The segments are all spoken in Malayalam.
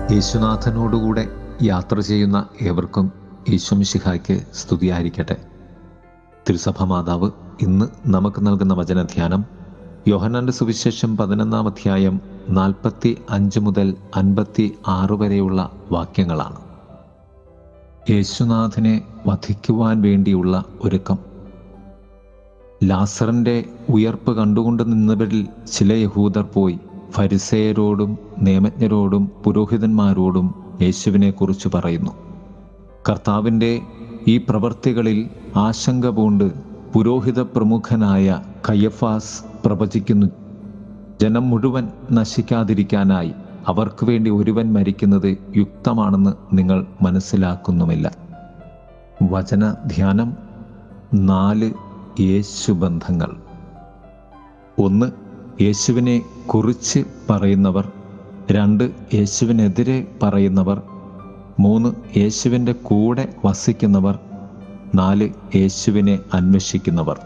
യേശുനാഥനോടുകൂടെ യാത്ര ചെയ്യുന്ന ഏവർക്കും യേശുമിശിഹായ്ക്ക് സ്തുതിയായിരിക്കട്ടെ തിരുസഭ മാതാവ് ഇന്ന് നമുക്ക് നൽകുന്ന വചനധ്യാനം യോഹന്നാന്റെ സുവിശേഷം പതിനൊന്നാം അധ്യായം നാൽപ്പത്തി അഞ്ച് മുതൽ അൻപത്തി ആറ് വരെയുള്ള വാക്യങ്ങളാണ് യേശുനാഥനെ വധിക്കുവാൻ വേണ്ടിയുള്ള ഒരുക്കം ലാസറിന്റെ ഉയർപ്പ് കണ്ടുകൊണ്ട് നിന്നവരിൽ ചില യഹൂദർ പോയി ഫരിസേയരോടും നിയമജ്ഞരോടും പുരോഹിതന്മാരോടും യേശുവിനെ കുറിച്ച് പറയുന്നു കർത്താവിൻ്റെ ഈ പ്രവർത്തികളിൽ ആശങ്ക പൂണ്ട് പുരോഹിത പ്രമുഖനായ കയ്യഫാസ് പ്രവചിക്കുന്നു ജനം മുഴുവൻ നശിക്കാതിരിക്കാനായി അവർക്ക് വേണ്ടി ഒരുവൻ മരിക്കുന്നത് യുക്തമാണെന്ന് നിങ്ങൾ മനസ്സിലാക്കുന്നുമില്ല വചന ധ്യാനം നാല് യേശുബന്ധങ്ങൾ ഒന്ന് യേശുവിനെ കുറിച്ച് പറയുന്നവർ രണ്ട് യേശുവിനെതിരെ പറയുന്നവർ മൂന്ന് യേശുവിൻ്റെ കൂടെ വസിക്കുന്നവർ നാല് യേശുവിനെ അന്വേഷിക്കുന്നവർ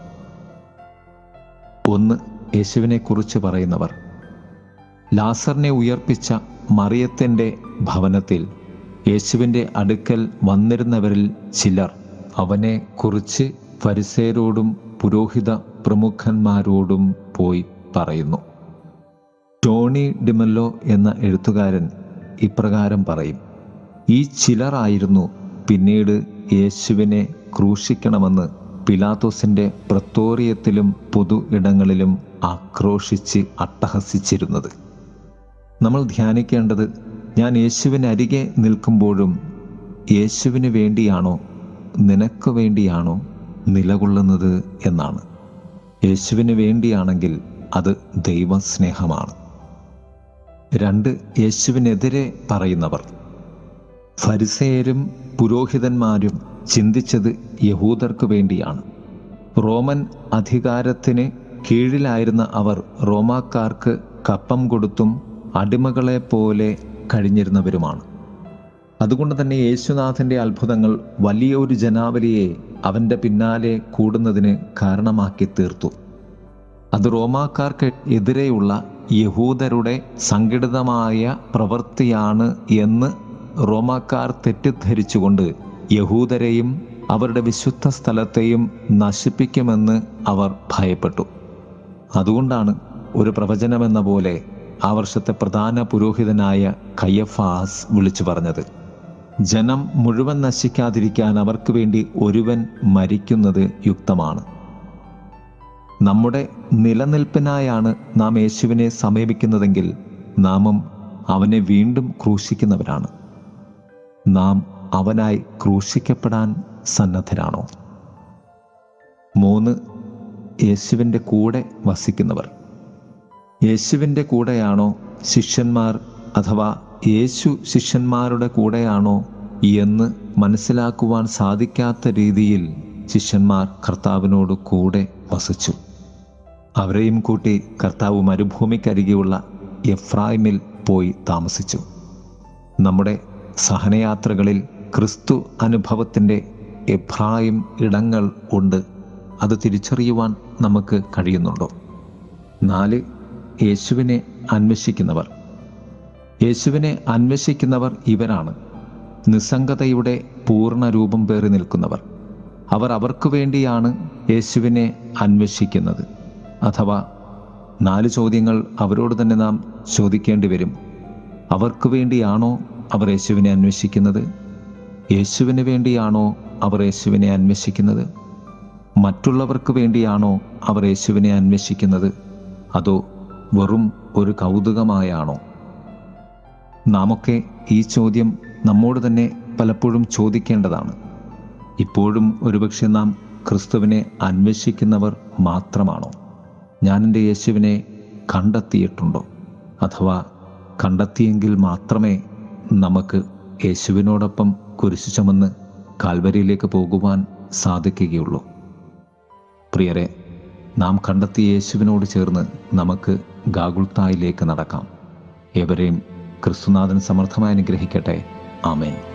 ഒന്ന് യേശുവിനെ കുറിച്ച് പറയുന്നവർ ലാസറിനെ ഉയർപ്പിച്ച മറിയത്തിൻ്റെ ഭവനത്തിൽ യേശുവിൻ്റെ അടുക്കൽ വന്നിരുന്നവരിൽ ചിലർ അവനെ കുറിച്ച് ഫരിസേരോടും പുരോഹിത പ്രമുഖന്മാരോടും പോയി പറയുന്നു ടോണി ഡിമല്ലോ എന്ന എഴുത്തുകാരൻ ഇപ്രകാരം പറയും ഈ ചിലറായിരുന്നു പിന്നീട് യേശുവിനെ ക്രൂശിക്കണമെന്ന് പിലാത്തോസിൻ്റെ പ്രത്തോറിയത്തിലും പൊതു ഇടങ്ങളിലും ആക്രോശിച്ച് അട്ടഹസിച്ചിരുന്നത് നമ്മൾ ധ്യാനിക്കേണ്ടത് ഞാൻ യേശുവിന് അരികെ നിൽക്കുമ്പോഴും യേശുവിന് വേണ്ടിയാണോ നിനക്ക് വേണ്ടിയാണോ നിലകൊള്ളുന്നത് എന്നാണ് യേശുവിന് വേണ്ടിയാണെങ്കിൽ അത് ദൈവസ്നേഹമാണ് രണ്ട് യേശുവിനെതിരെ പറയുന്നവർ ഫരിസേയരും പുരോഹിതന്മാരും ചിന്തിച്ചത് യഹൂദർക്ക് വേണ്ടിയാണ് റോമൻ അധികാരത്തിന് കീഴിലായിരുന്ന അവർ റോമാക്കാർക്ക് കപ്പം കൊടുത്തും അടിമകളെ പോലെ കഴിഞ്ഞിരുന്നവരുമാണ് അതുകൊണ്ട് തന്നെ യേശുനാഥൻ്റെ അത്ഭുതങ്ങൾ വലിയൊരു ജനാവലിയെ അവൻ്റെ പിന്നാലെ കൂടുന്നതിന് കാരണമാക്കി തീർത്തു അത് റോമാക്കാർക്ക് എതിരെയുള്ള യഹൂദരുടെ സംഘടിതമായ പ്രവൃത്തിയാണ് എന്ന് റോമാക്കാർ തെറ്റിദ്ധരിച്ചുകൊണ്ട് യഹൂദരെയും അവരുടെ വിശുദ്ധ സ്ഥലത്തെയും നശിപ്പിക്കുമെന്ന് അവർ ഭയപ്പെട്ടു അതുകൊണ്ടാണ് ഒരു പ്രവചനമെന്ന പോലെ ആ വർഷത്തെ പ്രധാന പുരോഹിതനായ കയ്യഫാസ് വിളിച്ചു പറഞ്ഞത് ജനം മുഴുവൻ നശിക്കാതിരിക്കാൻ അവർക്ക് വേണ്ടി ഒരുവൻ മരിക്കുന്നത് യുക്തമാണ് നമ്മുടെ നിലനിൽപ്പിനായാണ് നാം യേശുവിനെ സമീപിക്കുന്നതെങ്കിൽ നാമും അവനെ വീണ്ടും ക്രൂശിക്കുന്നവരാണ് നാം അവനായി ക്രൂശിക്കപ്പെടാൻ സന്നദ്ധരാണോ മൂന്ന് യേശുവിൻ്റെ കൂടെ വസിക്കുന്നവർ യേശുവിൻ്റെ കൂടെയാണോ ശിഷ്യന്മാർ അഥവാ യേശു ശിഷ്യന്മാരുടെ കൂടെയാണോ എന്ന് മനസ്സിലാക്കുവാൻ സാധിക്കാത്ത രീതിയിൽ ശിഷ്യന്മാർ കർത്താവിനോട് കൂടെ വസിച്ചു അവരെയും കൂട്ടി കർത്താവ് മരുഭൂമിക്കരികെയുള്ള എഫ്രായിമിൽ പോയി താമസിച്ചു നമ്മുടെ സഹനയാത്രകളിൽ ക്രിസ്തു അനുഭവത്തിൻ്റെ എഫ്രായിം ഇടങ്ങൾ ഉണ്ട് അത് തിരിച്ചറിയുവാൻ നമുക്ക് കഴിയുന്നുണ്ടോ നാല് യേശുവിനെ അന്വേഷിക്കുന്നവർ യേശുവിനെ അന്വേഷിക്കുന്നവർ ഇവരാണ് നിസ്സംഗതയുടെ പൂർണ്ണ രൂപം പേറി നിൽക്കുന്നവർ അവർ അവർക്ക് വേണ്ടിയാണ് യേശുവിനെ അന്വേഷിക്കുന്നത് അഥവാ നാല് ചോദ്യങ്ങൾ അവരോട് തന്നെ നാം ചോദിക്കേണ്ടി വരും അവർക്ക് വേണ്ടിയാണോ അവർ യേശുവിനെ അന്വേഷിക്കുന്നത് യേശുവിന് വേണ്ടിയാണോ അവർ യേശുവിനെ അന്വേഷിക്കുന്നത് മറ്റുള്ളവർക്ക് വേണ്ടിയാണോ അവർ യേശുവിനെ അന്വേഷിക്കുന്നത് അതോ വെറും ഒരു കൗതുകമായാണോ നാമൊക്കെ ഈ ചോദ്യം നമ്മോട് തന്നെ പലപ്പോഴും ചോദിക്കേണ്ടതാണ് ഇപ്പോഴും ഒരുപക്ഷെ നാം ക്രിസ്തുവിനെ അന്വേഷിക്കുന്നവർ മാത്രമാണോ ഞാൻ എൻ്റെ യേശുവിനെ കണ്ടെത്തിയിട്ടുണ്ടോ അഥവാ കണ്ടെത്തിയെങ്കിൽ മാത്രമേ നമുക്ക് യേശുവിനോടൊപ്പം കുരിശു ചുമന്ന് കാൽവരിയിലേക്ക് പോകുവാൻ സാധിക്കുകയുള്ളൂ പ്രിയരെ നാം കണ്ടെത്തിയ യേശുവിനോട് ചേർന്ന് നമുക്ക് ഗാഗുൾത്തായിലേക്ക് നടക്കാം ഏവരെയും ക്രിസ്തുനാഥൻ സമർത്ഥമായി അനുഗ്രഹിക്കട്ടെ ആമേൻ